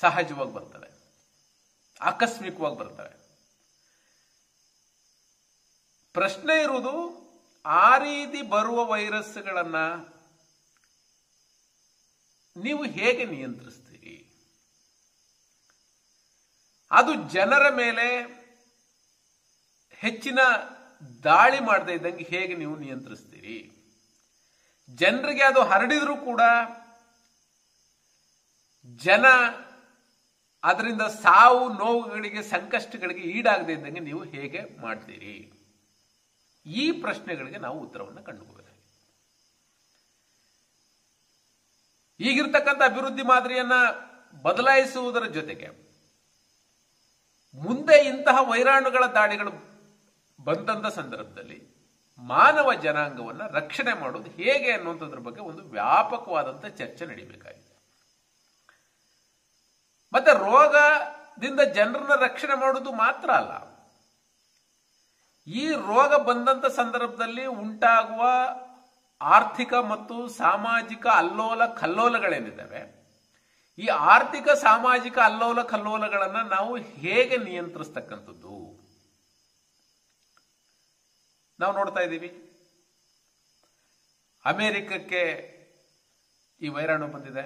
ಸಹಜವಾಗಿ ಬರ್ತವೆ ಆಕಸ್ಮಿಕವಾಗಿ ಬರ್ತವೆ ಪ್ರಶ್ನೆ ಇರುವುದು ಆ ರೀತಿ ಬರುವ ವೈರಸ್ಗಳನ್ನ ನೀವು ಹೇಗೆ ನಿಯಂತ್ರಿಸ್ತೀರಿ ಅದು ಜನರ ಮೇಲೆ ಹೆಚ್ಚಿನ ದಾಳಿ ಮಾಡದೇ ಇದ್ದಂಗೆ ಹೇಗೆ ನೀವು ನಿಯಂತ್ರಿಸ್ತೀರಿ ಜನರಿಗೆ ಅದು ಹರಡಿದ್ರೂ ಕೂಡ ಜನ ಅದರಿಂದ ಸಾವು ನೋವುಗಳಿಗೆ ಸಂಕಷ್ಟಗಳಿಗೆ ಈಡಾಗದೇ ಇದ್ದಂಗೆ ನೀವು ಹೇಗೆ ಮಾಡ್ತೀರಿ ಈ ಪ್ರಶ್ನೆಗಳಿಗೆ ನಾವು ಉತ್ತರವನ್ನು ಕಂಡುಕೋಬೇಕು ಈಗಿರ್ತಕ್ಕಂಥ ಅಭಿವೃದ್ಧಿ ಮಾದರಿಯನ್ನ ಬದಲಾಯಿಸುವುದರ ಜೊತೆಗೆ ಮುಂದೆ ಇಂತಹ ವೈರಾಣುಗಳ ದಾಳಿಗಳು ಬಂದಂತ ಸಂದರ್ಭದಲ್ಲಿ ಮಾನವ ಜನಾಂಗವನ್ನ ರಕ್ಷಣೆ ಮಾಡೋದು ಹೇಗೆ ಅನ್ನುವಂಥದ್ರ ಬಗ್ಗೆ ಒಂದು ವ್ಯಾಪಕವಾದಂತ ಚರ್ಚೆ ನಡೀಬೇಕಾಗಿದೆ ಮತ್ತೆ ರೋಗದಿಂದ ಜನರನ್ನ ರಕ್ಷಣೆ ಮಾಡುವುದು ಮಾತ್ರ ಅಲ್ಲ ಈ ರೋಗ ಬಂದಂತ ಸಂದರ್ಭದಲ್ಲಿ ಉಂಟಾಗುವ ಆರ್ಥಿಕ ಮತ್ತು ಸಾಮಾಜಿಕ ಅಲ್ಲೋಲ ಕಲ್ಲೋಲಗಳೇನಿದ್ದಾವೆ ಈ ಆರ್ಥಿಕ ಸಾಮಾಜಿಕ ಅಲ್ಲೋಲ ಕಲ್ಲೋಲಗಳನ್ನ ನಾವು ಹೇಗೆ ನಿಯಂತ್ರಿಸ್ತಕ್ಕಂಥದ್ದು ನಾವು ನೋಡ್ತಾ ಇದ್ದೀವಿ ಅಮೆರಿಕಕ್ಕೆ ಈ ವೈರಾಣು ಬಂದಿದೆ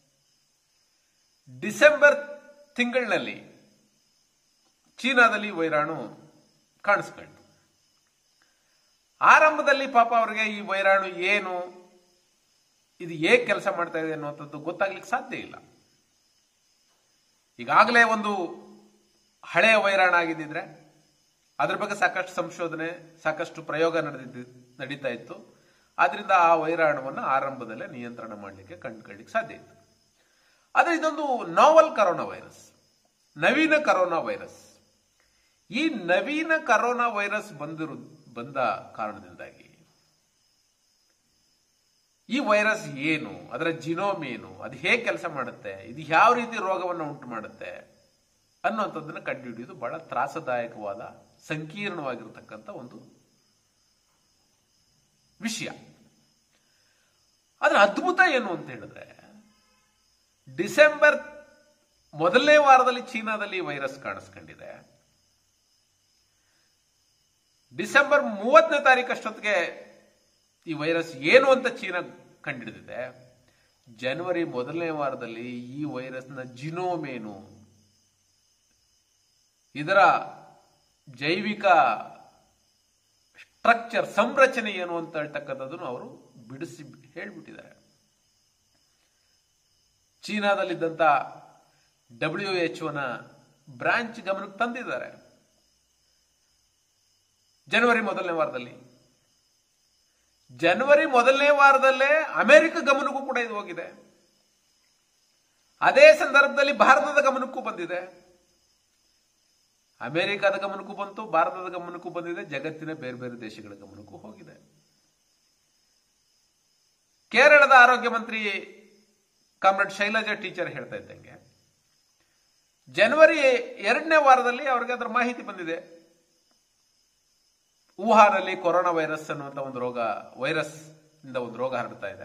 ಡಿಸೆಂಬರ್ ತಿಂಗಳಿನಲ್ಲಿ ಚೀನಾದಲ್ಲಿ ವೈರಾಣು ಕಾಣಿಸ್ಕೊಳ್ತು ಆರಂಭದಲ್ಲಿ ಪಾಪ ಅವರಿಗೆ ಈ ವೈರಾಣು ಏನು ಇದು ಹೇಗೆ ಕೆಲಸ ಮಾಡ್ತಾ ಇದೆ ಅನ್ನುವಂಥದ್ದು ಗೊತ್ತಾಗ್ಲಿಕ್ಕೆ ಸಾಧ್ಯ ಇಲ್ಲ ಈಗಾಗಲೇ ಒಂದು ಹಳೆಯ ವೈರಾಣು ಆಗಿದ್ದಿದ್ರೆ ಅದ್ರ ಬಗ್ಗೆ ಸಾಕಷ್ಟು ಸಂಶೋಧನೆ ಸಾಕಷ್ಟು ಪ್ರಯೋಗ ನಡೆದಿದ್ದು ನಡೀತಾ ಇತ್ತು ಆದ್ರಿಂದ ಆ ವೈರಾಣುವನ್ನು ಆರಂಭದಲ್ಲೇ ನಿಯಂತ್ರಣ ಮಾಡಲಿಕ್ಕೆ ಕಂಡುಕೊಳ್ಳಿಕ್ಕೆ ಸಾಧ್ಯ ಇತ್ತು ಆದರೆ ಇದೊಂದು ನಾವಲ್ ಕರೋನಾ ವೈರಸ್ ನವೀನ ಕರೋನಾ ವೈರಸ್ ಈ ನವೀನ ಕರೋನಾ ವೈರಸ್ ಬಂದಿರು ಬಂದ ಕಾರಣದಿಂದಾಗಿ ಈ ವೈರಸ್ ಏನು ಅದರ ಜಿನೋಮ್ ಏನು ಅದು ಹೇಗೆ ಕೆಲಸ ಮಾಡುತ್ತೆ ಇದು ಯಾವ ರೀತಿ ರೋಗವನ್ನು ಉಂಟು ಮಾಡುತ್ತೆ ಅನ್ನುವಂಥದ್ದನ್ನು ಕಂಡುಹಿಡಿಯುವುದು ಬಹಳ ತ್ರಾಸದಾಯಕವಾದ ಸಂಕೀರ್ಣವಾಗಿರತಕ್ಕಂಥ ಒಂದು ವಿಷಯ ಅದರ ಅದ್ಭುತ ಏನು ಅಂತ ಹೇಳಿದ್ರೆ ಡಿಸೆಂಬರ್ ಮೊದಲನೇ ವಾರದಲ್ಲಿ ಚೀನಾದಲ್ಲಿ ಈ ವೈರಸ್ ಕಾಣಿಸ್ಕೊಂಡಿದೆ ಡಿಸೆಂಬರ್ ಮೂವತ್ತನೇ ತಾರೀಕು ಅಷ್ಟೊತ್ತಿಗೆ ಈ ವೈರಸ್ ಏನು ಅಂತ ಚೀನಾ ಕಂಡಿಡಿದಿದೆ ಜನವರಿ ಮೊದಲನೇ ವಾರದಲ್ಲಿ ಈ ವೈರಸ್ನ ಜಿನೋಮ್ ಏನು ಇದರ ಜೈವಿಕ ಸ್ಟ್ರಕ್ಚರ್ ಸಂರಚನೆ ಏನು ಅಂತ ಹೇಳ್ತಕ್ಕಂಥದ್ದನ್ನು ಅವರು ಬಿಡಿಸಿ ಹೇಳ್ಬಿಟ್ಟಿದ್ದಾರೆ ಚೀನಾದಲ್ಲಿದ್ದಂಥ ಡಬ್ಲ್ಯೂ ಎಚ್ ಒನ ಬ್ರಾಂಚ್ ಗಮನಕ್ಕೆ ತಂದಿದ್ದಾರೆ ಜನವರಿ ಮೊದಲನೇ ವಾರದಲ್ಲಿ ಜನವರಿ ಮೊದಲನೇ ವಾರದಲ್ಲೇ ಅಮೆರಿಕ ಗಮನಕ್ಕೂ ಕೂಡ ಇದು ಹೋಗಿದೆ ಅದೇ ಸಂದರ್ಭದಲ್ಲಿ ಭಾರತದ ಗಮನಕ್ಕೂ ಬಂದಿದೆ ಅಮೆರಿಕದ ಗಮನಕ್ಕೂ ಬಂತು ಭಾರತದ ಗಮನಕ್ಕೂ ಬಂದಿದೆ ಜಗತ್ತಿನ ಬೇರೆ ಬೇರೆ ದೇಶಗಳ ಗಮನಕ್ಕೂ ಹೋಗಿದೆ ಕೇರಳದ ಆರೋಗ್ಯ ಮಂತ್ರಿ ಕಾಮ್ರೇಡ್ ಶೈಲಜಾ ಟೀಚರ್ ಹೇಳ್ತಾ ಇದ್ದಂಗೆ ಜನವರಿ ಎರಡನೇ ವಾರದಲ್ಲಿ ಅವರಿಗೆ ಅದರ ಮಾಹಿತಿ ಬಂದಿದೆ ವುಹಾನಲ್ಲಿ ಕೊರೋನಾ ವೈರಸ್ ಅನ್ನುವಂತ ಒಂದು ರೋಗ ವೈರಸ್ ಇಂದ ಒಂದು ರೋಗ ಹರಡ್ತಾ ಇದೆ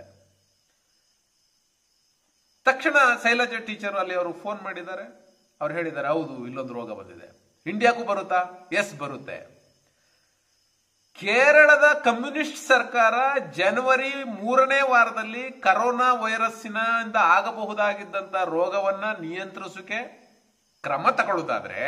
ತಕ್ಷಣ ಶೈಲಜಾ ಟೀಚರ್ ಅಲ್ಲಿ ಅವರು ಫೋನ್ ಮಾಡಿದ್ದಾರೆ ಅವ್ರು ಹೇಳಿದ್ದಾರೆ ಹೌದು ಇಲ್ಲೊಂದು ರೋಗ ಬಂದಿದೆ ಇಂಡಿಯಾಕ್ಕೂ ಬರುತ್ತಾ ಎಸ್ ಬರುತ್ತೆ ಕೇರಳದ ಕಮ್ಯುನಿಸ್ಟ್ ಸರ್ಕಾರ ಜನವರಿ ಮೂರನೇ ವಾರದಲ್ಲಿ ಕರೋನಾ ವೈರಸ್ಸಿನಿಂದ ಆಗಬಹುದಾಗಿದ್ದಂತ ರೋಗವನ್ನ ನಿಯಂತ್ರಿಸೋಕೆ ಕ್ರಮ ತಗೊಳ್ಳೋದಾದ್ರೆ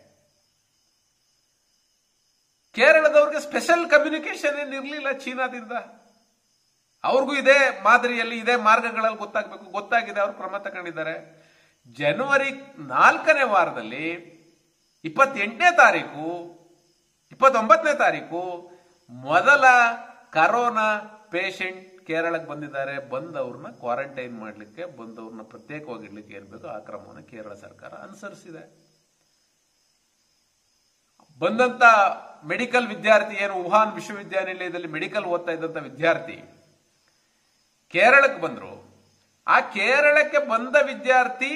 ಕೇರಳದವ್ರಿಗೆ ಸ್ಪೆಷಲ್ ಕಮ್ಯುನಿಕೇಶನ್ ಏನಿರಲಿಲ್ಲ ಚೀನಾದಿಂದ ಅವ್ರಿಗೂ ಇದೇ ಮಾದರಿಯಲ್ಲಿ ಇದೇ ಮಾರ್ಗಗಳಲ್ಲಿ ಗೊತ್ತಾಗಬೇಕು ಗೊತ್ತಾಗಿದೆ ಅವ್ರು ಕ್ರಮ ತಗೊಂಡಿದ್ದಾರೆ ಜನವರಿ ನಾಲ್ಕನೇ ವಾರದಲ್ಲಿ ಇಪ್ಪತ್ತೆಂಟನೇ ತಾರೀಕು ಇಪ್ಪತ್ತೊಂಬತ್ತನೇ ತಾರೀಕು ಮೊದಲ ಕರೋನಾ ಪೇಷಂಟ್ ಕೇರಳಕ್ಕೆ ಬಂದಿದ್ದಾರೆ ಬಂದವ್ರನ್ನ ಕ್ವಾರಂಟೈನ್ ಮಾಡಲಿಕ್ಕೆ ಬಂದವ್ರನ್ನ ಪ್ರತ್ಯೇಕವಾಗಿ ಇಡ್ಲಿಕ್ಕೆ ಏನ್ ಬೇಕೋ ಆ ಕ್ರಮವನ್ನು ಕೇರಳ ಸರ್ಕಾರ ಅನುಸರಿಸಿದೆ ಬಂದಂತ ಮೆಡಿಕಲ್ ವಿದ್ಯಾರ್ಥಿ ಏನು ವುಹಾನ್ ವಿಶ್ವವಿದ್ಯಾನಿಲಯದಲ್ಲಿ ಮೆಡಿಕಲ್ ಓದ್ತಾ ಇದ್ದಂತ ವಿದ್ಯಾರ್ಥಿ ಕೇರಳಕ್ಕೆ ಬಂದ್ರು ಆ ಕೇರಳಕ್ಕೆ ಬಂದ ವಿದ್ಯಾರ್ಥಿ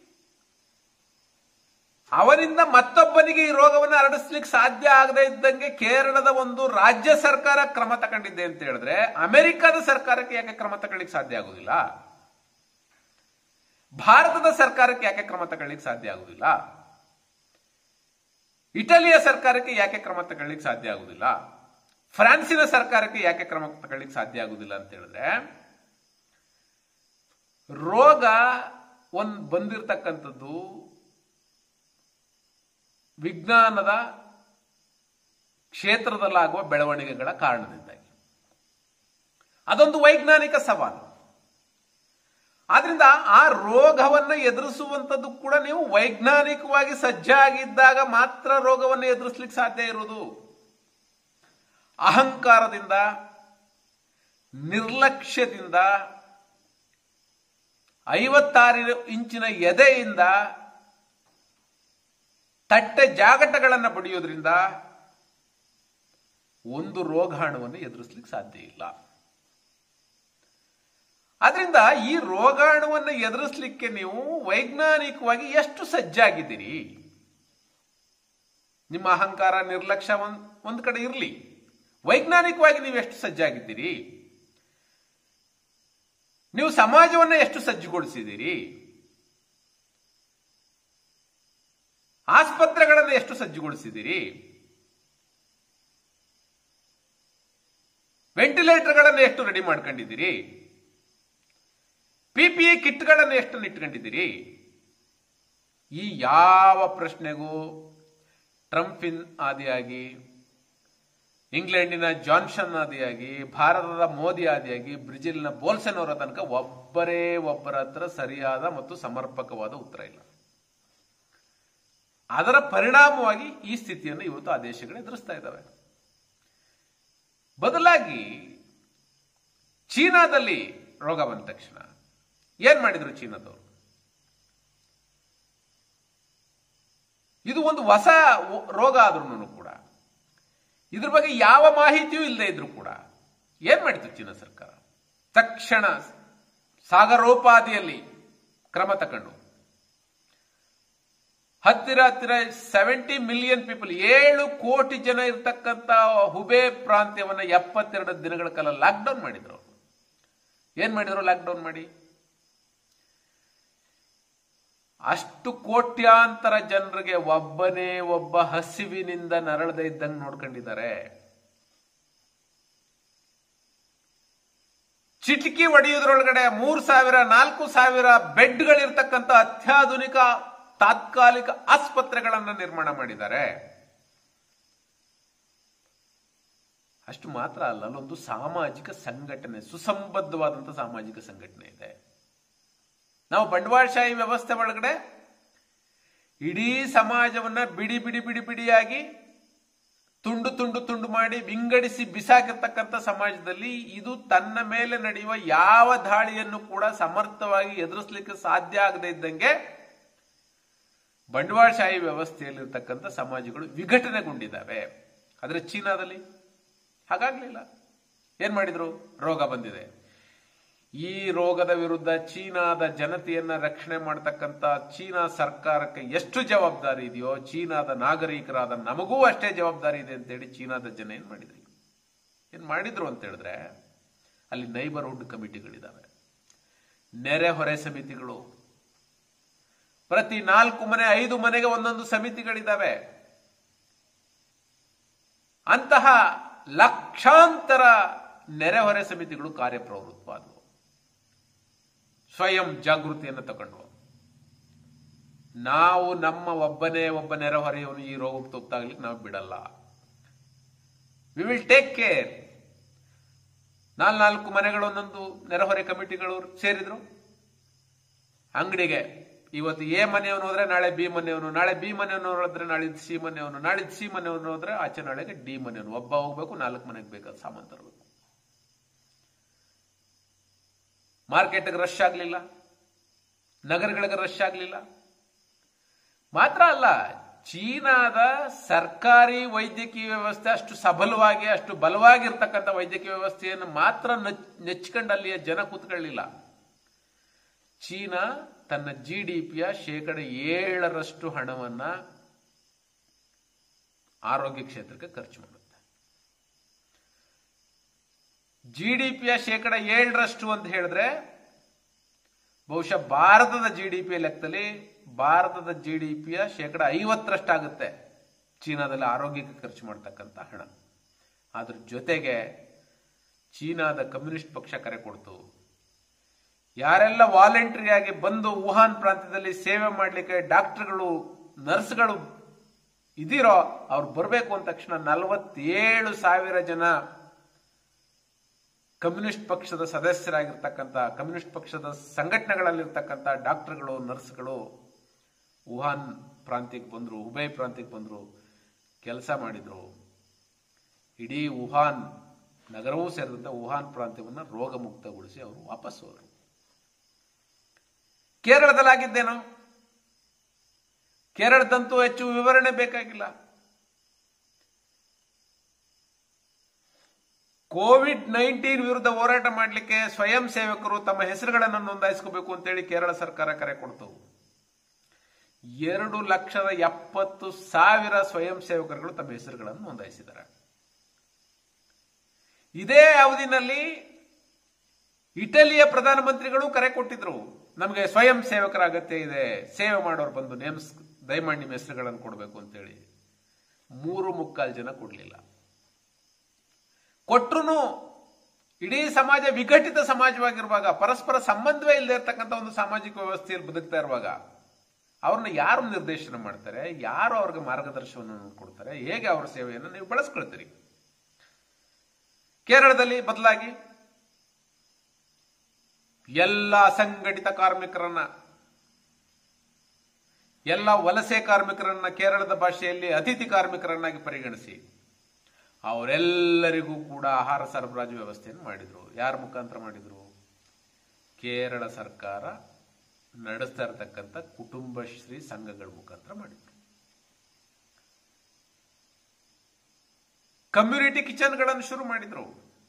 ಅವನಿಂದ ಮತ್ತೊಬ್ಬನಿಗೆ ಈ ರೋಗವನ್ನು ಹರಡಿಸ್ಲಿಕ್ಕೆ ಸಾಧ್ಯ ಆಗದೆ ಇದ್ದಂಗೆ ಕೇರಳದ ಒಂದು ರಾಜ್ಯ ಸರ್ಕಾರ ಕ್ರಮ ತಗೊಂಡಿದೆ ಅಂತ ಹೇಳಿದ್ರೆ ಅಮೆರಿಕದ ಸರ್ಕಾರಕ್ಕೆ ಯಾಕೆ ಕ್ರಮ ತಗೊಳ್ಳಿಕ್ಕೆ ಸಾಧ್ಯ ಆಗುದಿಲ್ಲ ಭಾರತದ ಸರ್ಕಾರಕ್ಕೆ ಯಾಕೆ ಕ್ರಮ ತಗೊಳ್ಳಿಕ್ಕೆ ಸಾಧ್ಯ ಆಗುದಿಲ್ಲ ಇಟಲಿಯ ಸರ್ಕಾರಕ್ಕೆ ಯಾಕೆ ಕ್ರಮ ತಗೊಳ್ಳಿಕ್ಕೆ ಸಾಧ್ಯ ಆಗುದಿಲ್ಲ ಫ್ರಾನ್ಸಿನ ಸರ್ಕಾರಕ್ಕೆ ಯಾಕೆ ಕ್ರಮ ತಗೊಳ್ಳಿಕ್ಕೆ ಸಾಧ್ಯ ಆಗುದಿಲ್ಲ ಅಂತ ಹೇಳಿದ್ರೆ ರೋಗ ಒಂದ್ ಬಂದಿರತಕ್ಕಂಥದ್ದು ವಿಜ್ಞಾನದ ಕ್ಷೇತ್ರದಲ್ಲಾಗುವ ಬೆಳವಣಿಗೆಗಳ ಕಾರಣದಿಂದಾಗಿ ಅದೊಂದು ವೈಜ್ಞಾನಿಕ ಸವಾಲು ಆದ್ರಿಂದ ಆ ರೋಗವನ್ನು ಎದುರಿಸುವಂಥದ್ದು ಕೂಡ ನೀವು ವೈಜ್ಞಾನಿಕವಾಗಿ ಸಜ್ಜಾಗಿದ್ದಾಗ ಮಾತ್ರ ರೋಗವನ್ನು ಎದುರಿಸ್ಲಿಕ್ಕೆ ಸಾಧ್ಯ ಇರುವುದು ಅಹಂಕಾರದಿಂದ ನಿರ್ಲಕ್ಷ್ಯದಿಂದ ಐವತ್ತಾರು ಇಂಚಿನ ಎದೆಯಿಂದ ತಟ್ಟೆ ಜಾಗಟಗಳನ್ನು ಬಡಿಯೋದ್ರಿಂದ ಒಂದು ರೋಗಾಣುವನ್ನು ಎದುರಿಸ್ಲಿಕ್ಕೆ ಸಾಧ್ಯ ಇಲ್ಲ ಆದ್ರಿಂದ ಈ ರೋಗಾಣುವನ್ನು ಎದುರಿಸಲಿಕ್ಕೆ ನೀವು ವೈಜ್ಞಾನಿಕವಾಗಿ ಎಷ್ಟು ಸಜ್ಜಾಗಿದ್ದೀರಿ ನಿಮ್ಮ ಅಹಂಕಾರ ನಿರ್ಲಕ್ಷ್ಯ ಒಂದ್ ಒಂದ್ ಕಡೆ ಇರಲಿ ವೈಜ್ಞಾನಿಕವಾಗಿ ನೀವು ಎಷ್ಟು ಸಜ್ಜಾಗಿದ್ದೀರಿ ನೀವು ಸಮಾಜವನ್ನ ಎಷ್ಟು ಸಜ್ಜುಗೊಳಿಸಿದ್ದೀರಿ ಆಸ್ಪತ್ರೆಗಳನ್ನು ಎಷ್ಟು ಸಜ್ಜುಗೊಳಿಸಿದ್ದೀರಿ ವೆಂಟಿಲೇಟರ್ಗಳನ್ನು ಎಷ್ಟು ರೆಡಿ ಮಾಡ್ಕೊಂಡಿದ್ದೀರಿ ಪಿಪಿಇ ಕಿಟ್ಗಳನ್ನು ಎಷ್ಟು ಇಟ್ಕೊಂಡಿದ್ದೀರಿ ಈ ಯಾವ ಪ್ರಶ್ನೆಗೂ ಟ್ರಂಪಿನ್ ಆದಿಯಾಗಿ ಇಂಗ್ಲೆಂಡಿನ ಜಾನ್ಸನ್ ಆದಿಯಾಗಿ ಭಾರತದ ಮೋದಿ ಆದಿಯಾಗಿ ಬ್ರೆಜಿಲ್ನ ಬೋಲ್ಸನ್ ಅವರ ತನಕ ಒಬ್ಬರೇ ಒಬ್ಬರ ಹತ್ರ ಸರಿಯಾದ ಮತ್ತು ಸಮರ್ಪಕವಾದ ಉತ್ತರ ಇಲ್ಲ ಅದರ ಪರಿಣಾಮವಾಗಿ ಈ ಸ್ಥಿತಿಯನ್ನು ಇವತ್ತು ಆ ದೇಶಗಳು ಎದುರಿಸ್ತಾ ಇದ್ದಾವೆ ಬದಲಾಗಿ ಚೀನಾದಲ್ಲಿ ರೋಗ ಬಂದ ತಕ್ಷಣ ಏನ್ ಮಾಡಿದ್ರು ಚೀನಾದವರು ಇದು ಒಂದು ಹೊಸ ರೋಗ ಆದ್ರೂ ಕೂಡ ಇದ್ರ ಬಗ್ಗೆ ಯಾವ ಮಾಹಿತಿಯೂ ಇಲ್ಲದೆ ಇದ್ರು ಕೂಡ ಏನ್ ಮಾಡಿತು ಚೀನಾ ಸರ್ಕಾರ ತಕ್ಷಣ ಸಾಗರೋಪಾದಿಯಲ್ಲಿ ಕ್ರಮ ತಕೊಂಡು ಹತ್ತಿರ ಹತ್ತಿರ ಸೆವೆಂಟಿ ಮಿಲಿಯನ್ ಪೀಪಲ್ ಏಳು ಕೋಟಿ ಜನ ಇರ್ತಕ್ಕಂಥ ಹುಬೆ ಪ್ರಾಂತ್ಯವನ್ನ ಎಪ್ಪತ್ತೆರಡು ದಿನಗಳ ಕಾಲ ಲಾಕ್ಡೌನ್ ಮಾಡಿದ್ರು ಏನ್ ಮಾಡಿದ್ರು ಲಾಕ್ಡೌನ್ ಮಾಡಿ ಅಷ್ಟು ಕೋಟ್ಯಾಂತರ ಜನರಿಗೆ ಒಬ್ಬನೇ ಒಬ್ಬ ಹಸಿವಿನಿಂದ ನರಳದೆ ಇದ್ದಂಗೆ ನೋಡ್ಕೊಂಡಿದ್ದಾರೆ ಚಿಟಿಕಿ ಒಡೆಯುವುದರೊಳಗಡೆ ಮೂರ್ ಸಾವಿರ ನಾಲ್ಕು ಸಾವಿರ ಬೆಡ್ಗಳಿರ್ತಕ್ಕಂಥ ಅತ್ಯಾಧುನಿಕ ತಾತ್ಕಾಲಿಕ ಆಸ್ಪತ್ರೆಗಳನ್ನ ನಿರ್ಮಾಣ ಮಾಡಿದ್ದಾರೆ ಅಷ್ಟು ಮಾತ್ರ ಅಲ್ಲ ಅಲ್ಲೊಂದು ಸಾಮಾಜಿಕ ಸಂಘಟನೆ ಸುಸಂಬದ್ಧವಾದಂತಹ ಸಾಮಾಜಿಕ ಸಂಘಟನೆ ಇದೆ ನಾವು ಬಂಡವಾಳಶಾಹಿ ವ್ಯವಸ್ಥೆ ಒಳಗಡೆ ಇಡೀ ಸಮಾಜವನ್ನ ಬಿಡಿ ಬಿಡಿ ಬಿಡಿ ಬಿಡಿಯಾಗಿ ತುಂಡು ತುಂಡು ತುಂಡು ಮಾಡಿ ವಿಂಗಡಿಸಿ ಬಿಸಾಕಿರ್ತಕ್ಕಂಥ ಸಮಾಜದಲ್ಲಿ ಇದು ತನ್ನ ಮೇಲೆ ನಡೆಯುವ ಯಾವ ದಾಳಿಯನ್ನು ಕೂಡ ಸಮರ್ಥವಾಗಿ ಎದುರಿಸಲಿಕ್ಕೆ ಸಾಧ್ಯ ಆಗದೆ ಇದ್ದಂಗೆ ಬಂಡವಾಳಶಾಹಿ ವ್ಯವಸ್ಥೆಯಲ್ಲಿರ್ತಕ್ಕಂಥ ಸಮಾಜಗಳು ವಿಘಟನೆಗೊಂಡಿದ್ದಾವೆ ಆದರೆ ಚೀನಾದಲ್ಲಿ ಹಾಗಾಗ್ಲಿಲ್ಲ ಏನ್ ಮಾಡಿದ್ರು ರೋಗ ಬಂದಿದೆ ಈ ರೋಗದ ವಿರುದ್ಧ ಚೀನಾದ ಜನತೆಯನ್ನ ರಕ್ಷಣೆ ಮಾಡತಕ್ಕಂತ ಚೀನಾ ಸರ್ಕಾರಕ್ಕೆ ಎಷ್ಟು ಜವಾಬ್ದಾರಿ ಇದೆಯೋ ಚೀನಾದ ನಾಗರಿಕರಾದ ನಮಗೂ ಅಷ್ಟೇ ಜವಾಬ್ದಾರಿ ಇದೆ ಅಂತೇಳಿ ಚೀನಾದ ಜನ ಏನ್ ಮಾಡಿದ್ರಿ ಏನ್ ಮಾಡಿದ್ರು ಅಂತ ಹೇಳಿದ್ರೆ ಅಲ್ಲಿ ನೈಬರ್ಹುಡ್ ಕಮಿಟಿಗಳಿದಾವೆ ನೆರೆಹೊರೆ ಸಮಿತಿಗಳು ಪ್ರತಿ ನಾಲ್ಕು ಮನೆ ಐದು ಮನೆಗೆ ಒಂದೊಂದು ಸಮಿತಿಗಳಿದ್ದಾವೆ ಅಂತಹ ಲಕ್ಷಾಂತರ ನೆರೆಹೊರೆ ಸಮಿತಿಗಳು ಕಾರ್ಯಪ್ರವೃತ್ತವಾದವು ಸ್ವಯಂ ಜಾಗೃತಿಯನ್ನು ತಗೊಂಡು ನಾವು ನಮ್ಮ ಒಬ್ಬನೇ ಒಬ್ಬ ನೆರೆಹೊರೆಯವನು ಈ ರೋಗಕ್ಕೆ ತುತ್ತಾಗ್ಲಿಕ್ಕೆ ನಾವು ಬಿಡಲ್ಲ ವಿ ವಿಲ್ ಟೇಕ್ ಕೇರ್ ನಾಲ್ ನಾಲ್ಕು ಮನೆಗಳು ಒಂದೊಂದು ನೆರೆಹೊರೆ ಕಮಿಟಿಗಳು ಸೇರಿದ್ರು ಅಂಗಡಿಗೆ ಇವತ್ತು ಎ ಮನೆಯವನು ಹೋದ್ರೆ ನಾಳೆ ಬಿ ಮನೆಯವನು ನಾಳೆ ಬಿ ಮನೆಯವನು ಹೋದ್ರೆ ನಾಳೆ ಸಿ ಮನೆಯವನು ನಾಳೆ ಸಿ ಮನೆಯವನು ಹೋದ್ರೆ ಆಚೆ ನಾಳೆಗೆ ಡಿ ಮನೆಯವನು ಒಬ್ಬ ಹೋಗ್ಬೇಕು ನಾಲ್ಕು ಮನೆಗೆ ಬೇಕಾದ ಸಾಮಾನು ತರಬೇಕು ಮಾರ್ಕೆಟ್ಗೆ ರಶ್ ಆಗಲಿಲ್ಲ ನಗರಗಳಿಗೆ ರಶ್ ಆಗಲಿಲ್ಲ ಮಾತ್ರ ಅಲ್ಲ ಚೀನಾದ ಸರ್ಕಾರಿ ವೈದ್ಯಕೀಯ ವ್ಯವಸ್ಥೆ ಅಷ್ಟು ಸಬಲವಾಗಿ ಅಷ್ಟು ಬಲವಾಗಿರ್ತಕ್ಕಂಥ ವೈದ್ಯಕೀಯ ವ್ಯವಸ್ಥೆಯನ್ನು ಮಾತ್ರ ನೆಚ್ಕೊಂಡು ಅಲ್ಲಿಯ ಜನ ಕೂತ್ಕೊಳ್ಳಿಲ್ಲ ಚೀನಾ ತನ್ನ ಜಿ ಡಿ ಪಿಯ ಶೇಕಡ ಏಳರಷ್ಟು ಹಣವನ್ನ ಆರೋಗ್ಯ ಕ್ಷೇತ್ರಕ್ಕೆ ಖರ್ಚು ಮಾಡುತ್ತೆ ಜಿ ಡಿ ಪಿಯ ಶೇಕಡ ಏಳರಷ್ಟು ಅಂತ ಹೇಳಿದ್ರೆ ಬಹುಶಃ ಭಾರತದ ಜಿ ಡಿ ಪಿ ಲೆಕ್ಕದಲ್ಲಿ ಭಾರತದ ಜಿ ಡಿ ಪಿಯ ಶೇಕಡ ಐವತ್ತರಷ್ಟಾಗುತ್ತೆ ಚೀನಾದಲ್ಲಿ ಆರೋಗ್ಯಕ್ಕೆ ಖರ್ಚು ಮಾಡ್ತಕ್ಕಂಥ ಹಣ ಅದ್ರ ಜೊತೆಗೆ ಚೀನಾದ ಕಮ್ಯುನಿಸ್ಟ್ ಪಕ್ಷ ಕರೆ ಕೊಡ್ತು ಯಾರೆಲ್ಲ ವಾಲಂಟರಿಯಾಗಿ ಬಂದು ವುಹಾನ್ ಪ್ರಾಂತ್ಯದಲ್ಲಿ ಸೇವೆ ಮಾಡಲಿಕ್ಕೆ ಡಾಕ್ಟರ್ಗಳು ನರ್ಸ್ಗಳು ಇದಿರೋ ಅವ್ರು ಬರಬೇಕು ಅಂದ ತಕ್ಷಣ ನಲವತ್ತೇಳು ಸಾವಿರ ಜನ ಕಮ್ಯುನಿಸ್ಟ್ ಪಕ್ಷದ ಸದಸ್ಯರಾಗಿರ್ತಕ್ಕಂಥ ಕಮ್ಯುನಿಸ್ಟ್ ಪಕ್ಷದ ಸಂಘಟನೆಗಳಲ್ಲಿರ್ತಕ್ಕಂಥ ಡಾಕ್ಟರ್ಗಳು ನರ್ಸ್ಗಳು ವುಹಾನ್ ಪ್ರಾಂತ್ಯಕ್ಕೆ ಬಂದರು ಹುಬೈ ಪ್ರಾಂತ್ಯಕ್ಕೆ ಬಂದರು ಕೆಲಸ ಮಾಡಿದ್ರು ಇಡೀ ವುಹಾನ್ ನಗರವೂ ಸೇರಿದಂತೆ ವುಹಾನ್ ಪ್ರಾಂತ್ಯವನ್ನು ರೋಗ ಮುಕ್ತಗೊಳಿಸಿ ಅವರು ವಾಪಸ್ ಹೋದರು ಕೇರಳದಲ್ಲಾಗಿದ್ದೇನೋ ಕೇರಳದಂತೂ ಹೆಚ್ಚು ವಿವರಣೆ ಬೇಕಾಗಿಲ್ಲ ಕೋವಿಡ್ ನೈನ್ಟೀನ್ ವಿರುದ್ಧ ಹೋರಾಟ ಮಾಡಲಿಕ್ಕೆ ಸ್ವಯಂ ಸೇವಕರು ತಮ್ಮ ಹೆಸರುಗಳನ್ನು ನೋಂದಾಯಿಸ್ಕೋಬೇಕು ಅಂತೇಳಿ ಕೇರಳ ಸರ್ಕಾರ ಕರೆ ಕೊಡ್ತು ಎರಡು ಲಕ್ಷದ ಎಪ್ಪತ್ತು ಸಾವಿರ ಸ್ವಯಂ ಸೇವಕರುಗಳು ತಮ್ಮ ಹೆಸರುಗಳನ್ನು ನೋಂದಾಯಿಸಿದ್ದಾರೆ ಇದೇ ಅವಧಿನಲ್ಲಿ ಇಟಲಿಯ ಪ್ರಧಾನಮಂತ್ರಿಗಳು ಕರೆ ಕೊಟ್ಟಿದ್ರು ನಮಗೆ ಸ್ವಯಂ ಸೇವಕರ ಅಗತ್ಯ ಇದೆ ಸೇವೆ ಮಾಡೋರು ಬಂದು ನೇಮ್ಸ್ ದಯಮಾಡಿ ನಿಮ್ಮ ಹೆಸರುಗಳನ್ನು ಕೊಡಬೇಕು ಅಂತೇಳಿ ಮೂರು ಮುಕ್ಕಾಲು ಜನ ಕೊಡಲಿಲ್ಲ ಕೊಟ್ರು ಇಡೀ ಸಮಾಜ ವಿಘಟಿತ ಸಮಾಜವಾಗಿರುವಾಗ ಪರಸ್ಪರ ಸಂಬಂಧವೇ ಇಲ್ಲದೆ ಇರತಕ್ಕಂಥ ಒಂದು ಸಾಮಾಜಿಕ ವ್ಯವಸ್ಥೆಯಲ್ಲಿ ಬದುಕ್ತಾ ಇರುವಾಗ ಅವ್ರನ್ನ ಯಾರು ನಿರ್ದೇಶನ ಮಾಡ್ತಾರೆ ಯಾರು ಅವ್ರಿಗೆ ಮಾರ್ಗದರ್ಶನವನ್ನು ಕೊಡ್ತಾರೆ ಹೇಗೆ ಅವರ ಸೇವೆಯನ್ನು ನೀವು ಬಳಸ್ಕೊಳ್ತೀರಿ ಕೇರಳದಲ್ಲಿ ಬದಲಾಗಿ ಎಲ್ಲ ಅಸಂಘಟಿತ ಕಾರ್ಮಿಕರನ್ನ ಎಲ್ಲ ವಲಸೆ ಕಾರ್ಮಿಕರನ್ನ ಕೇರಳದ ಭಾಷೆಯಲ್ಲಿ ಅತಿಥಿ ಕಾರ್ಮಿಕರನ್ನಾಗಿ ಪರಿಗಣಿಸಿ ಅವರೆಲ್ಲರಿಗೂ ಕೂಡ ಆಹಾರ ಸರಬರಾಜು ವ್ಯವಸ್ಥೆಯನ್ನು ಮಾಡಿದ್ರು ಯಾರ ಮುಖಾಂತರ ಮಾಡಿದ್ರು ಕೇರಳ ಸರ್ಕಾರ ನಡೆಸ್ತಾ ಇರತಕ್ಕಂಥ ಕುಟುಂಬಶ್ರೀ ಸಂಘಗಳ ಮುಖಾಂತರ ಮಾಡಿದ್ರು ಕಮ್ಯುನಿಟಿ ಕಿಚನ್ಗಳನ್ನು ಶುರು ಮಾಡಿದ್ರು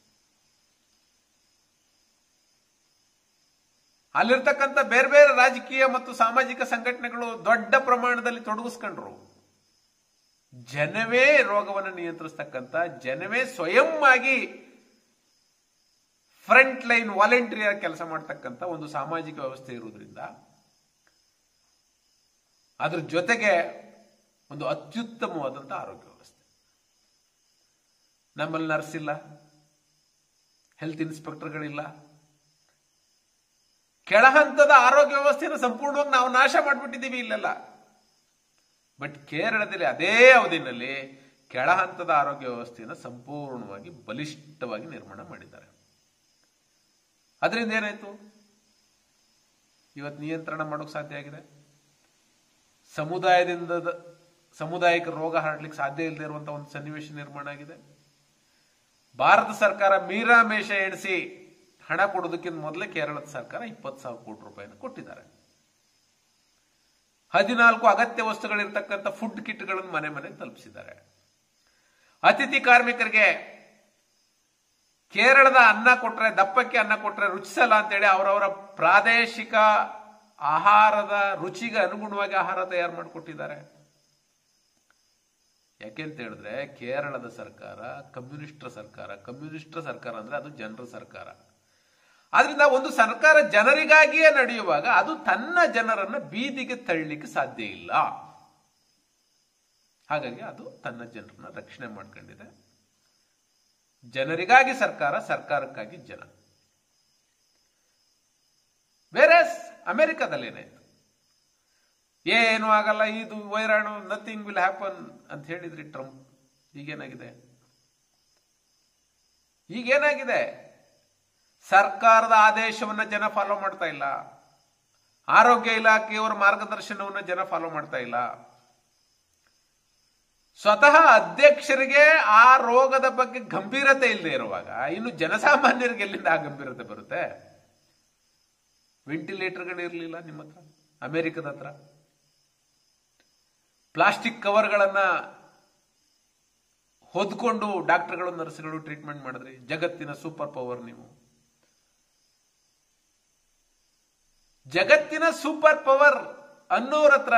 ಅಲ್ಲಿರ್ತಕ್ಕಂಥ ಬೇರೆ ಬೇರೆ ರಾಜಕೀಯ ಮತ್ತು ಸಾಮಾಜಿಕ ಸಂಘಟನೆಗಳು ದೊಡ್ಡ ಪ್ರಮಾಣದಲ್ಲಿ ತೊಡಗಿಸ್ಕೊಂಡ್ರು ಜನವೇ ರೋಗವನ್ನು ನಿಯಂತ್ರಿಸ್ತಕ್ಕಂಥ ಜನವೇ ಸ್ವಯಂ ಆಗಿ ಫ್ರಂಟ್ ಲೈನ್ ವಾಲಂಟಿಯರ್ ಕೆಲಸ ಮಾಡ್ತಕ್ಕಂಥ ಒಂದು ಸಾಮಾಜಿಕ ವ್ಯವಸ್ಥೆ ಇರುವುದರಿಂದ ಅದ್ರ ಜೊತೆಗೆ ಒಂದು ಅತ್ಯುತ್ತಮವಾದಂಥ ಆರೋಗ್ಯ ವ್ಯವಸ್ಥೆ ನಮ್ಮಲ್ಲಿ ನರ್ಸ್ ಇಲ್ಲ ಹೆಲ್ತ್ ಇನ್ಸ್ಪೆಕ್ಟರ್ಗಳಿಲ್ಲ ಕೆಳಹಂತದ ಆರೋಗ್ಯ ವ್ಯವಸ್ಥೆಯನ್ನು ಸಂಪೂರ್ಣವಾಗಿ ನಾವು ನಾಶ ಮಾಡಿಬಿಟ್ಟಿದ್ದೀವಿ ಇಲ್ಲೆಲ್ಲ ಬಟ್ ಕೇರಳದಲ್ಲಿ ಅದೇ ಅವಧಿನಲ್ಲಿ ಕೆಳಹಂತದ ಆರೋಗ್ಯ ವ್ಯವಸ್ಥೆಯನ್ನು ಸಂಪೂರ್ಣವಾಗಿ ಬಲಿಷ್ಠವಾಗಿ ನಿರ್ಮಾಣ ಮಾಡಿದ್ದಾರೆ ಅದರಿಂದ ಏನಾಯ್ತು ಇವತ್ತು ನಿಯಂತ್ರಣ ಮಾಡೋಕೆ ಸಾಧ್ಯ ಆಗಿದೆ ಸಮುದಾಯದಿಂದ ಸಮುದಾಯಿಕ ರೋಗ ಹರಡ್ಲಿಕ್ಕೆ ಸಾಧ್ಯ ಇಲ್ಲದೆ ಇರುವಂತಹ ಒಂದು ಸನ್ನಿವೇಶ ನಿರ್ಮಾಣ ಆಗಿದೆ ಭಾರತ ಸರ್ಕಾರ ಮೀರಾಮೇಷ ಎಣಿಸಿ ಹಣ ಕೊಡೋದಕ್ಕಿಂತ ಮೊದಲೇ ಕೇರಳದ ಸರ್ಕಾರ ಇಪ್ಪತ್ತು ಸಾವಿರ ಕೋಟಿ ರೂಪಾಯಿನ ಕೊಟ್ಟಿದ್ದಾರೆ ಹದಿನಾಲ್ಕು ಅಗತ್ಯ ವಸ್ತುಗಳಿರ್ತಕ್ಕಂಥ ಫುಡ್ ಕಿಟ್ಗಳನ್ನು ಮನೆ ಮನೆಗೆ ತಲುಪಿಸಿದ್ದಾರೆ ಅತಿಥಿ ಕಾರ್ಮಿಕರಿಗೆ ಕೇರಳದ ಅನ್ನ ಕೊಟ್ರೆ ದಪ್ಪಕ್ಕೆ ಅನ್ನ ಕೊಟ್ರೆ ರುಚಿಸಲ್ಲ ಅಂತೇಳಿ ಅವರವರ ಪ್ರಾದೇಶಿಕ ಆಹಾರದ ರುಚಿಗೆ ಅನುಗುಣವಾಗಿ ಆಹಾರ ತಯಾರು ಮಾಡಿಕೊಟ್ಟಿದ್ದಾರೆ ಯಾಕೆಂತ ಹೇಳಿದ್ರೆ ಕೇರಳದ ಸರ್ಕಾರ ಕಮ್ಯುನಿಸ್ಟರ ಸರ್ಕಾರ ಕಮ್ಯುನಿಸ್ಟರ ಸರ್ಕಾರ ಅಂದ್ರೆ ಅದು ಜನರ ಸರ್ಕಾರ ಆದ್ರಿಂದ ಒಂದು ಸರ್ಕಾರ ಜನರಿಗಾಗಿಯೇ ನಡೆಯುವಾಗ ಅದು ತನ್ನ ಜನರನ್ನ ಬೀದಿಗೆ ತಳ್ಳಲಿಕ್ಕೆ ಸಾಧ್ಯ ಇಲ್ಲ ಹಾಗಾಗಿ ಅದು ತನ್ನ ಜನರನ್ನ ರಕ್ಷಣೆ ಮಾಡ್ಕೊಂಡಿದೆ ಜನರಿಗಾಗಿ ಸರ್ಕಾರ ಸರ್ಕಾರಕ್ಕಾಗಿ ಜನ ಬೇರೆ ಅಮೆರಿಕದಲ್ಲಿ ಏನಾಯ್ತು ಏನು ಆಗಲ್ಲ ಇದು ವೈರಾಣು ನಥಿಂಗ್ ವಿಲ್ ಹ್ಯಾಪನ್ ಅಂತ ಹೇಳಿದ್ರಿ ಟ್ರಂಪ್ ಈಗೇನಾಗಿದೆ ಈಗೇನಾಗಿದೆ ಸರ್ಕಾರದ ಆದೇಶವನ್ನ ಜನ ಫಾಲೋ ಮಾಡ್ತಾ ಇಲ್ಲ ಆರೋಗ್ಯ ಇಲಾಖೆಯವರ ಮಾರ್ಗದರ್ಶನವನ್ನ ಜನ ಫಾಲೋ ಮಾಡ್ತಾ ಇಲ್ಲ ಸ್ವತಃ ಅಧ್ಯಕ್ಷರಿಗೆ ಆ ರೋಗದ ಬಗ್ಗೆ ಗಂಭೀರತೆ ಇಲ್ಲದೆ ಇರುವಾಗ ಇನ್ನು ಜನಸಾಮಾನ್ಯರಿಗೆ ಎಲ್ಲಿಂದ ಆ ಗಂಭೀರತೆ ಬರುತ್ತೆ ವೆಂಟಿಲೇಟರ್ಗಳು ಇರಲಿಲ್ಲ ನಿಮ್ಮ ಹತ್ರ ಅಮೆರಿಕದ ಹತ್ರ ಪ್ಲಾಸ್ಟಿಕ್ ಕವರ್ಗಳನ್ನ ಹೊದ್ಕೊಂಡು ಡಾಕ್ಟರ್ಗಳು ನರ್ಸ್ಗಳು ಟ್ರೀಟ್ಮೆಂಟ್ ಮಾಡಿದ್ರಿ ಜಗತ್ತಿನ ಸೂಪರ್ ಪವರ್ ನೀವು ಜಗತ್ತಿನ ಸೂಪರ್ ಪವರ್ ಅನ್ನೋರ ಹತ್ರ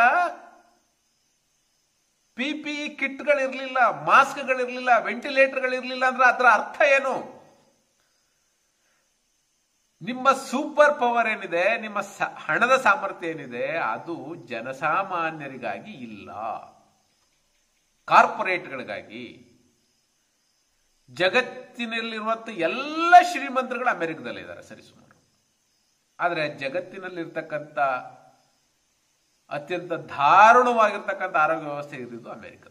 ಪಿಪಿಇ ಕಿಟ್ಗಳಿರ್ಲಿಲ್ಲ ಮಾಸ್ಕ್ಗಳಿರ್ಲಿಲ್ಲ ವೆಂಟಿಲೇಟರ್ಗಳಿರ್ಲಿಲ್ಲ ಅಂದ್ರೆ ಅದರ ಅರ್ಥ ಏನು ನಿಮ್ಮ ಸೂಪರ್ ಪವರ್ ಏನಿದೆ ನಿಮ್ಮ ಸ- ಹಣದ ಸಾಮರ್ಥ್ಯ ಏನಿದೆ ಅದು ಜನಸಾಮಾನ್ಯರಿಗಾಗಿ ಇಲ್ಲ ಕಾರ್ಪೊರೇಟ್ಗಳಿಗಾಗಿ ಜಗತ್ತಿನಲ್ಲಿರುವಂತ ಎಲ್ಲ ಶ್ರೀಮಂತರುಗಳು ಅಮೆರಿಕದಲ್ಲಿದ್ದಾರೆ ಸರಿಸುಮಾರು ಆದರೆ ಜಗತ್ತಿನಲ್ಲಿರ್ತಕ್ಕಂಥ ಅತ್ಯಂತ ದಾರುಣವಾಗಿರ್ತಕ್ಕಂಥ ಆರೋಗ್ಯ ವ್ಯವಸ್ಥೆ ಇರೋದು ಅಮೆರಿಕದಲ್ಲಿ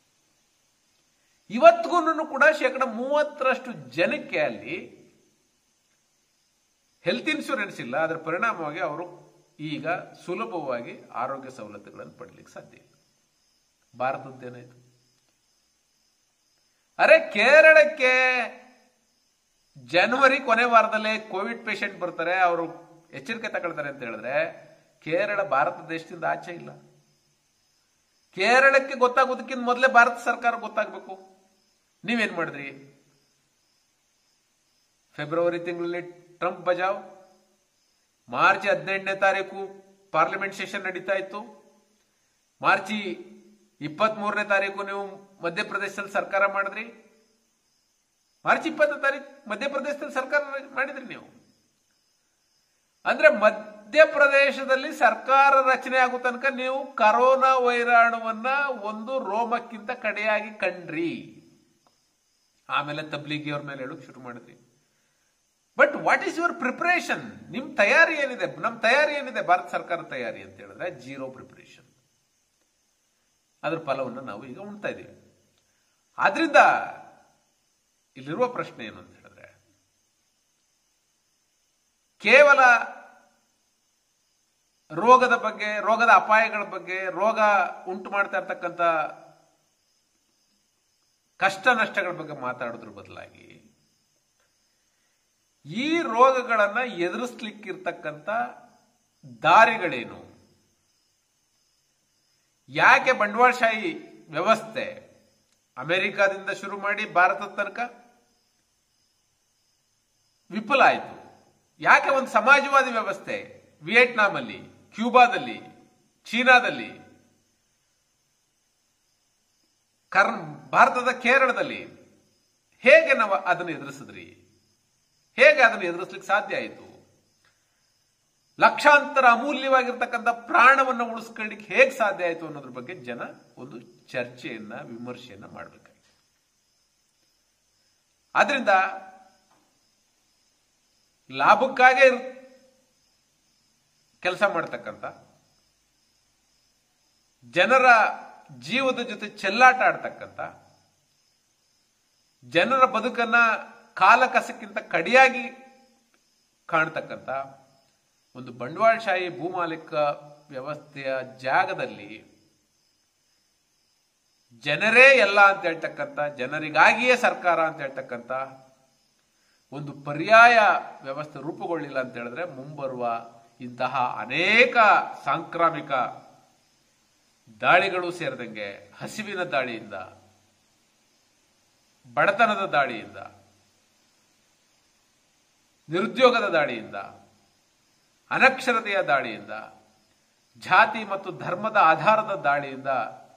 ಇವತ್ತಿಗೂ ಕೂಡ ಶೇಕಡ ಮೂವತ್ತರಷ್ಟು ಜನಕ್ಕೆ ಅಲ್ಲಿ ಹೆಲ್ತ್ ಇನ್ಶೂರೆನ್ಸ್ ಇಲ್ಲ ಅದರ ಪರಿಣಾಮವಾಗಿ ಅವರು ಈಗ ಸುಲಭವಾಗಿ ಆರೋಗ್ಯ ಸವಲತ್ತುಗಳನ್ನು ಪಡಲಿಕ್ಕೆ ಸಾಧ್ಯ ಇಲ್ಲ ಭಾರತದ್ದೇನಾಯ್ತು ಅರೆ ಕೇರಳಕ್ಕೆ ಜನವರಿ ಕೊನೆ ವಾರದಲ್ಲೇ ಕೋವಿಡ್ ಪೇಷಂಟ್ ಬರ್ತಾರೆ ಅವರು ಎಚ್ಚರಿಕೆ ತಗೊಳ್ತಾರೆ ಅಂತ ಹೇಳಿದ್ರೆ ಕೇರಳ ಭಾರತ ದೇಶದಿಂದ ಆಚೆ ಇಲ್ಲ ಕೇರಳಕ್ಕೆ ಗೊತ್ತಾಗೋದಕ್ಕಿಂತ ಮೊದಲೇ ಭಾರತ ಸರ್ಕಾರ ಗೊತ್ತಾಗಬೇಕು ನೀವೇನ್ ಮಾಡಿದ್ರಿ ಫೆಬ್ರವರಿ ತಿಂಗಳಲ್ಲಿ ಟ್ರಂಪ್ ಬಜಾವ್ ಮಾರ್ಚ್ ಹದಿನೆಂಟನೇ ತಾರೀಕು ಪಾರ್ಲಿಮೆಂಟ್ ಸೆಷನ್ ನಡೀತಾ ಇತ್ತು ಮಾರ್ಚಿ ಇಪ್ಪತ್ತ್ ಮೂರನೇ ತಾರೀಕು ನೀವು ಮಧ್ಯಪ್ರದೇಶದಲ್ಲಿ ಸರ್ಕಾರ ಮಾಡಿದ್ರಿ ಮಾರ್ಚ್ ಇಪ್ಪತ್ತನೇ ತಾರೀಕು ಮಧ್ಯಪ್ರದೇಶದಲ್ಲಿ ಸರ್ಕಾರ ಮಾಡಿದ್ರಿ ನೀವು ಅಂದ್ರೆ ಮಧ್ಯಪ್ರದೇಶದಲ್ಲಿ ಸರ್ಕಾರ ರಚನೆ ಆಗೋ ತನಕ ನೀವು ಕರೋನಾ ವೈರಾಣುವನ್ನ ಒಂದು ರೋಮಕ್ಕಿಂತ ಕಡೆಯಾಗಿ ಕಂಡ್ರಿ ಆಮೇಲೆ ತಬ್ಲಿಗಿಯವ್ರ ಮೇಲೆ ಹೇಳಕ್ ಶುರು ಮಾಡಿದ್ರಿ but what is your preparation ನಿಮ್ ತಯಾರಿ ಏನಿದೆ ನಮ್ ತಯಾರಿ ಏನಿದೆ ಭಾರತ ಸರ್ಕಾರ ತಯಾರಿ ಅಂತ ಹೇಳಿದ್ರೆ ಜೀರೋ ಪ್ರಿಪರೇಷನ್ ಅದ್ರ ಫಲವನ್ನು ನಾವು ಈಗ ಉಣ್ತಾ ಇದ್ದೀವಿ ಆದ್ರಿಂದ ಇಲ್ಲಿರುವ ಪ್ರಶ್ನೆ ಏನು ಅಂತ ಹೇಳಿದ್ರೆ ಕೇವಲ ರೋಗದ ಬಗ್ಗೆ ರೋಗದ ಅಪಾಯಗಳ ಬಗ್ಗೆ ರೋಗ ಉಂಟು ಮಾಡ್ತಾ ಇರ್ತಕ್ಕಂಥ ಕಷ್ಟ ನಷ್ಟಗಳ ಬಗ್ಗೆ ಮಾತಾಡೋದ್ರ ಬದಲಾಗಿ ಈ ರೋಗಗಳನ್ನ ಎದುರಿಸ್ಲಿಕ್ಕಿರ್ತಕ್ಕಂಥ ದಾರಿಗಳೇನು ಯಾಕೆ ಬಂಡವಾಳಶಾಹಿ ವ್ಯವಸ್ಥೆ ಅಮೆರಿಕಾದಿಂದ ಶುರು ಮಾಡಿ ಭಾರತದ ತನಕ ವಿಫಲ ಆಯಿತು ಯಾಕೆ ಒಂದು ಸಮಾಜವಾದಿ ವ್ಯವಸ್ಥೆ ವಿಯೆಟ್ನಾಂ ಕ್ಯೂಬಾದಲ್ಲಿ ಚೀನಾದಲ್ಲಿ ಕರ್ ಭಾರತದ ಕೇರಳದಲ್ಲಿ ಹೇಗೆ ನಾವು ಅದನ್ನು ಎದುರಿಸಿದ್ರಿ ಹೇಗೆ ಅದನ್ನು ಎದುರಿಸ್ಲಿಕ್ಕೆ ಸಾಧ್ಯ ಆಯಿತು ಲಕ್ಷಾಂತರ ಅಮೂಲ್ಯವಾಗಿರ್ತಕ್ಕಂಥ ಪ್ರಾಣವನ್ನು ಉಳಿಸ್ಕೊಳ್ಳಿಕ್ಕೆ ಹೇಗೆ ಸಾಧ್ಯ ಆಯಿತು ಅನ್ನೋದ್ರ ಬಗ್ಗೆ ಜನ ಒಂದು ಚರ್ಚೆಯನ್ನ ವಿಮರ್ಶೆಯನ್ನ ಮಾಡಬೇಕಾಗಿದೆ ಆದ್ರಿಂದ ಲಾಭಕ್ಕಾಗೇ ಕೆಲಸ ಮಾಡ್ತಕ್ಕಂಥ ಜನರ ಜೀವದ ಜೊತೆ ಚೆಲ್ಲಾಟ ಆಡ್ತಕ್ಕಂಥ ಜನರ ಬದುಕನ್ನ ಕಾಲ ಕಸಕ್ಕಿಂತ ಕಡಿಯಾಗಿ ಕಾಣ್ತಕ್ಕಂಥ ಒಂದು ಬಂಡವಾಳಶಾಹಿ ಭೂಮಾಲೀಕ ವ್ಯವಸ್ಥೆಯ ಜಾಗದಲ್ಲಿ ಜನರೇ ಎಲ್ಲ ಅಂತ ಹೇಳ್ತಕ್ಕಂಥ ಜನರಿಗಾಗಿಯೇ ಸರ್ಕಾರ ಅಂತ ಹೇಳ್ತಕ್ಕಂಥ ಒಂದು ಪರ್ಯಾಯ ವ್ಯವಸ್ಥೆ ರೂಪುಗೊಳ್ಳಿಲ್ಲ ಅಂತ ಹೇಳಿದ್ರೆ ಮುಂಬರುವ ಇಂತಹ ಅನೇಕ ಸಾಂಕ್ರಾಮಿಕ ದಾಳಿಗಳು ಸೇರಿದಂಗೆ ಹಸಿವಿನ ದಾಳಿಯಿಂದ ಬಡತನದ ದಾಳಿಯಿಂದ ನಿರುದ್ಯೋಗದ ದಾಳಿಯಿಂದ ಅನಕ್ಷರತೆಯ ದಾಳಿಯಿಂದ ಜಾತಿ ಮತ್ತು ಧರ್ಮದ ಆಧಾರದ ದಾಳಿಯಿಂದ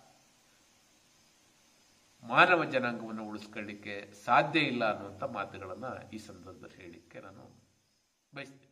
ಮಾನವ ಜನಾಂಗವನ್ನು ಉಳಿಸ್ಕೊಳ್ಳಿಕ್ಕೆ ಸಾಧ್ಯ ಇಲ್ಲ ಅನ್ನುವಂಥ ಮಾತುಗಳನ್ನು ಈ ಸಂದರ್ಭದಲ್ಲಿ ಹೇಳಲಿಕ್ಕೆ ನಾನು ಬಯಸ್ತೇನೆ